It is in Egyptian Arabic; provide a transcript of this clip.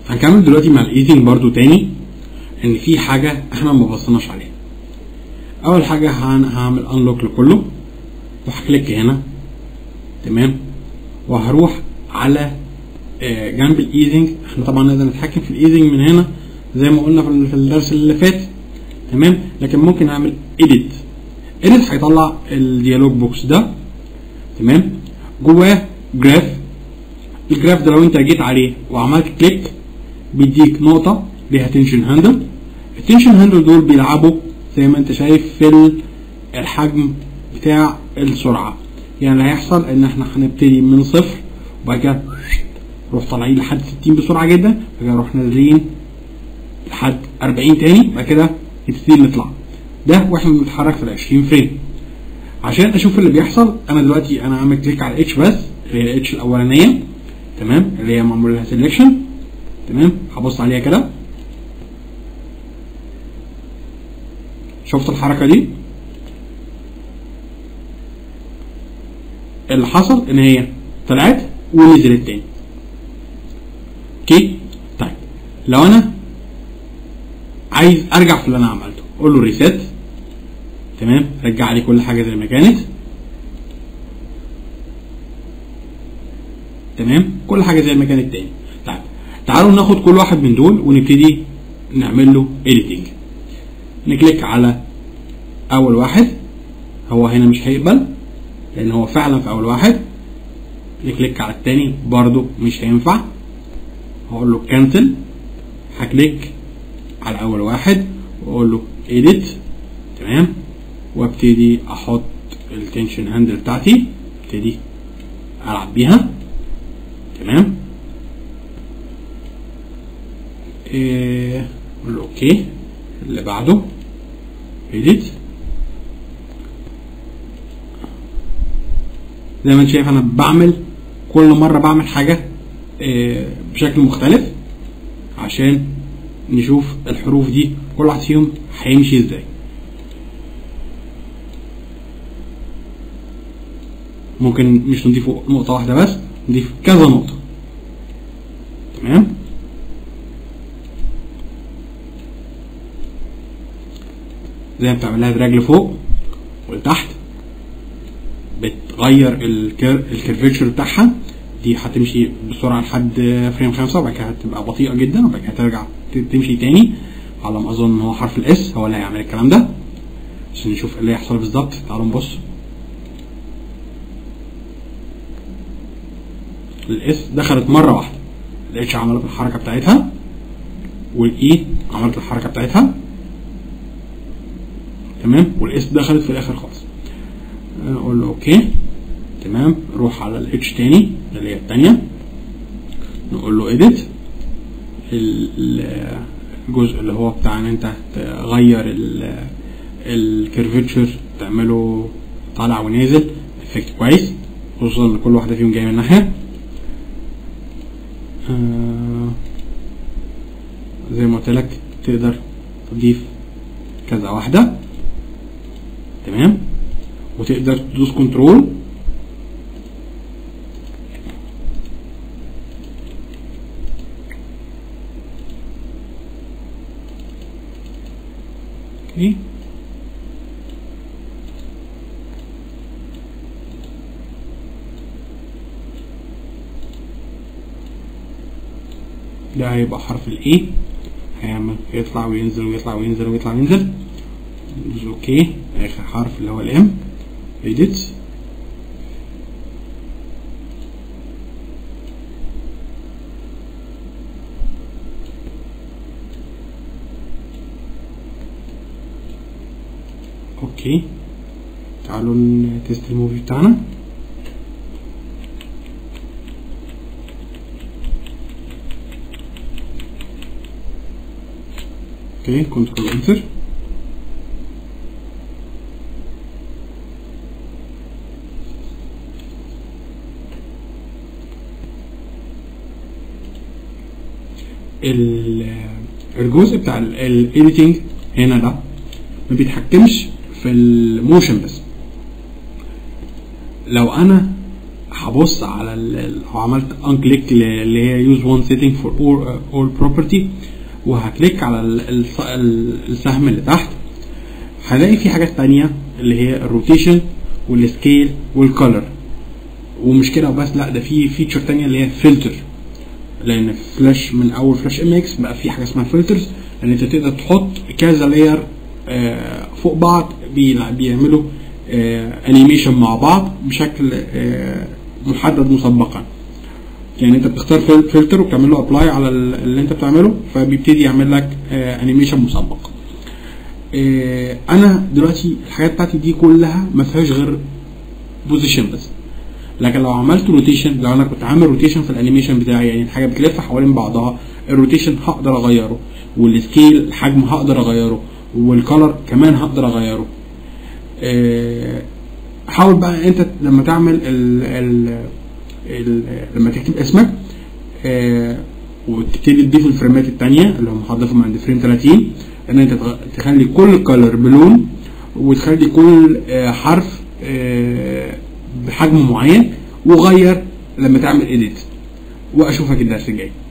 هنكمل دلوقتي مع الايديتنج برضو تاني ان في حاجه احنا ما بصيناش عليها اول حاجه هن- هعمل انلوك لكله وهكليك هنا تمام وهروح على آه، جنب الايزنج احنا طبعا نقدر نتحكم في الايزنج من هنا زي ما قلنا في في الدرس اللي فات تمام لكن ممكن نعمل اديت اديت هيطلع الديالوج بوكس ده تمام جواه جراف الجراف ده لو انت جيت عليه وعملت كليك بيديك نقطة ليها تنشن هاندل التنشن هاندل دول بيلعبوا زي ما انت شايف في ال- الحجم بتاع السرعة يعني اللي هيحصل ان احنا هنبتدي من صفر وبعد كده نروح طالعين لحد 60 بسرعة جدا بعد كده نروح نازلين لحد 40 تاني بعد كده نبتدي نطلع ده واحنا بنتحرك في ال 20 فريم عشان اشوف اللي بيحصل انا دلوقتي انا عامل كليك على الاتش بس اللي هي الاتش الاولانيه تمام اللي هي معمول لها سelection تمام هبص عليها كده شفت الحركه دي اللي حصل ان هي طلعت ونزلت تاني اوكي طيب لو انا عايز ارجع في اللي انا عملته اقول له ريسيت تمام رجع لي كل حاجه زي ما كانت تمام كل حاجه زي ما كانت تاني طيب تعالوا ناخد كل واحد من دول ونبتدي نعمل له editing نكليك على اول واحد هو هنا مش هيقبل لان هو فعلا في اول واحد نكليك على التاني برضو مش هينفع هقول له كانسل هكليك على اول واحد واقول له edit تمام وابتدي احط التنشن هاندل بتاعتي ابتدي العب بيها تمام إيه اقول له اوكي اللي بعده edit زي ما انت شايف انا بعمل كل مره بعمل حاجه إيه بشكل مختلف عشان نشوف الحروف دي كل واحد فيهم هيمشي ازاي ممكن مش نضيف نقطة واحدة بس نضيف كذا نقطة تمام زي ما بتعمل لها دراج لفوق ولتحت بتغير الكير الكيرفيتشر بتاعها دي هتمشي بسرعة لحد فريم خمسة وبعد كده هتبقى بطيئة جدا وبعد كده ترجع ت- تمشي تاني على ما اظن ان هو حرف الاس هو اللي هيعمل الكلام ده عشان نشوف ايه اللي هيحصل بالظبط تعالوا نبص الاس دخلت مره واحده الاتش عملت الحركه بتاعتها والاي عملت الحركه بتاعتها تمام والاس دخلت في الاخر خالص اقول له اوكي تمام روح على الاتش تاني اللي هي التانية نقول له edit ال- الجزء اللي هو بتاع ان انت تغير الكيرفتشر تعمله طالع ونازل افكت كويس خصوصا ان كل واحده فيهم جايه من ناحيه آه، زي ما قلت لك تقدر تضيف كذا واحده تمام وتقدر تدوس كنترول اوكي ده هيبقى حرف الاي هيعمل يطلع وينزل ويطلع وينزل ويطلع وينزل ندوس اوكي اخر حرف اللي هو الام edit اوكي تعالوا نتست الموفي بتاعنا اوكي كنترول انتر الجزء بتاع الايديتنج هنا ده ما بيتحكمش في الموشن بس لو انا هبص على ال- ال- لو عملت ان كليك اللي هي يوز وان سيتنج فور اول بروبرتي وهكليك على ال- الص- ال- السهم اللي تحت هلاقي في حاجات تانية اللي هي الروتيشن والسكيل والكولر ومش كده وبس لا ده في فيتشر تانية اللي هي فلتر لان فلاش من اول فلاش ام اكس بقى في حاجه اسمها فلترز لان انت تقدر تحط كذا لاير فوق بعض بي- بيعملوا انيميشن مع بعض بشكل آه، محدد مسبقا يعني انت بتختار فل- فلتر وبتعمل له ابلاي على ال- اللي انت بتعمله فبيبتدي يعمل لك انيميشن مسبق آه، انا دلوقتي الحاجات بتاعتي دي كلها ما فيهاش غير بوزيشن بس لكن لو عملت روتيشن لو انا كنت عامل روتيشن في الانيميشن بتاعي يعني الحاجه بتلف حوالين بعضها الروتيشن هقدر اغيره والسكيل الحجم هقدر اغيره والكلر كمان هقدر اغيره آه، حاول بقى انت لما تعمل ال ال ال لما تكتب اسمك آه، وتبتدي تضيف الفريمات التانية اللي هم هضيفهم عند فريم 30 ان انت تغ- تخلي كل كلر بلون وتخلي كل آه، حرف آه، بحجم معين وغير لما تعمل اديت واشوفك الدرس الجاي